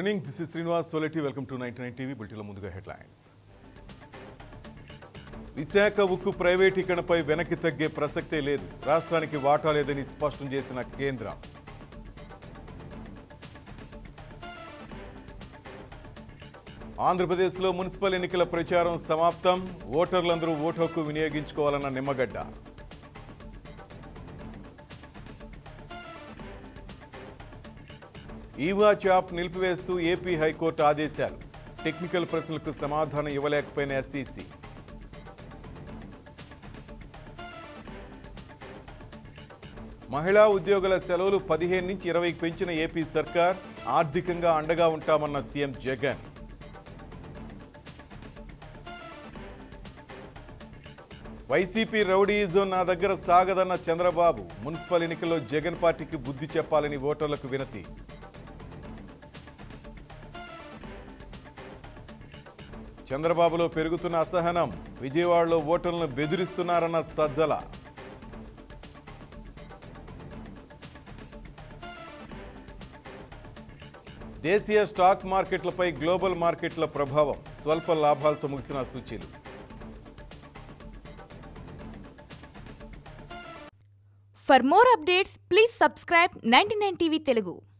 Evening this is Srinivas Soleti welcome to ninety nine TV బులెటిన్ల ముందుగా headlines Visakha ఉక్కు ప్రైవేటీకరణపై వెనక్కి తగ్గే ప్రసక్తే లేదు రాష్ట్రానికి వాటా లేదని స్పష్టం చేసిన కేంద్రం ఆంధ్రప్రదేశ్లో మున్సిపల్ ఎన్నికల ప్రచారం సమాప్తం ఓటర్లందరూ ఓటు హక్కు వినియోగించుకోవాలన్న నిమ్మగడ్డ ఈవా చాప్ నిలిపివేస్తూ ఏపీ హైకోర్టు ఆదేశాలు టెక్నికల్ ప్రశ్నలకు సమాధానం ఇవ్వలేకపోయిన ఎస్సీసీ మహిళా ఉద్యోగుల సెలవులు పదిహేను నుంచి ఇరవైకి పెంచిన ఏపీ సర్కార్ ఆర్థికంగా అండగా ఉంటామన్న సీఎం జగన్ వైసీపీ రౌడీయిజం నా దగ్గర సాగదన్న చంద్రబాబు మున్సిపల్ ఎన్నికల్లో జగన్ పార్టీకి బుద్ధి చెప్పాలని ఓటర్లకు వినతి చంద్రబాబులో పెరుగుతున్న అసహనం విజయవాడలో ఓటర్లను బెదిరిస్తున్నారన్న సజ్జల దేశీయ స్టాక్ మార్కెట్లపై గ్లోబల్ మార్కెట్ల ప్రభావం స్వల్ప లాభాలతో ముగిసిన సూచీలు For more updates, please subscribe 99 TV Telugu.